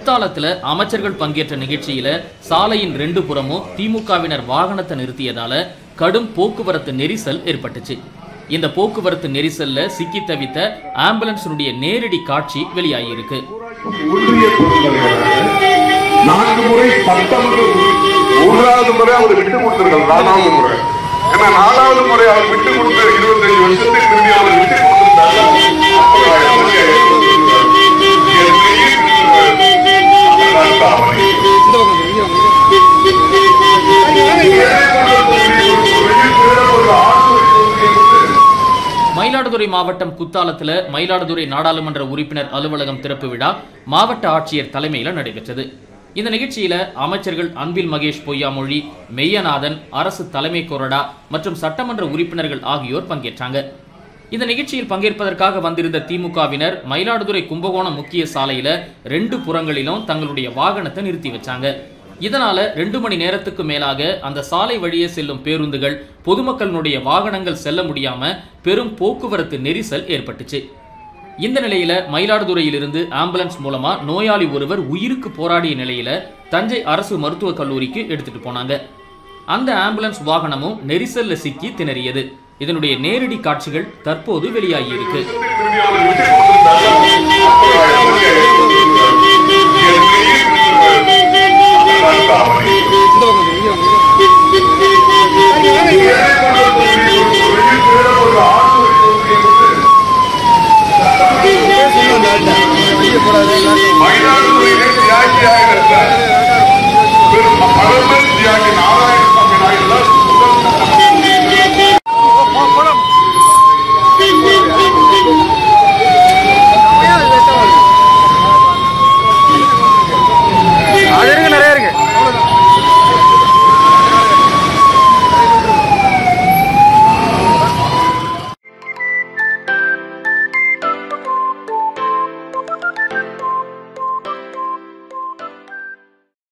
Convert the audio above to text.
குத்தாலத்துல அமைச்சர்கள் பங்கேற்ற நிகழ்ச்சியில சாலையின் ரெண்டு புறமும் திமுகவினர் வாகனத்தை நிறுத்தியதால கடும் போக்குவரத்து நெரிசல் ஏற்பட்டுச்சு இந்த போக்குவரத்து நெரிசல்ல சிக்கி தவித்த ஆம்புலன்ஸினுடைய நேரடி காட்சி வெளியாகியிருக்கு ஒன்றிய பொறுத்தவரையாக நான்கு முறை சட்டமன்ற உறுப்பினர் மூன்றாவது முறை அவர் விட்டு கொடுத்திருக்கார் நாலாவது முறை ஏன்னா நாலாவது முறை அவர் விட்டு கொடுத்த இருபத்தஞ்சு வருஷத்துக்கு திரும்பி அவர் விட்டு கொடுத்திருந்தார் மயிலாடுதுறை மாவட்டம் குத்தாலத்துல மயிலாடுதுறை நாடாளுமன்ற உறுப்பினர் அலுவலகம் திறப்பு விழா மாவட்ட ஆட்சியர் தலைமையில நடைபெற்றது இந்த நிகழ்ச்சியில அமைச்சர்கள் அன்பில் மகேஷ் பொய்யாமொழி மெய்யநாதன் அரசு தலைமை கொறடா மற்றும் சட்டமன்ற உறுப்பினர்கள் ஆகியோர் பங்கேற்றாங்க இந்த நிகழ்ச்சியில் பங்கேற்பதற்காக வந்திருந்த திமுகவினர் மயிலாடுதுறை கும்பகோணம் முக்கிய சாலையில ரெண்டு புறங்களிலும் தங்களுடைய வாகனத்தை நிறுத்தி வச்சாங்க இதனால ரெண்டு மணி நேரத்துக்கு மேலாக அந்த சாலை வழியே செல்லும் பேருந்துகள் பொதுமக்களுடைய வாகனங்கள் செல்ல முடியாம பெரும் போக்குவரத்து நெரிசல் ஏற்பட்டுச்சு இந்த நிலையில மயிலாடுதுறையிலிருந்து ஆம்புலன்ஸ் மூலமா நோயாளி ஒருவர் உயிருக்கு போராடிய நிலையில தஞ்சை அரசு மருத்துவக் கல்லூரிக்கு எடுத்துட்டு போனாங்க அந்த ஆம்புலன்ஸ் வாகனமும் நெரிசல்ல சிக்கி திணறியது இதனுடைய நேரடி காட்சிகள் தற்போது வெளியாகி இருக்கு திரும்பி அவர் விட்டு கொடுத்திருந்தார்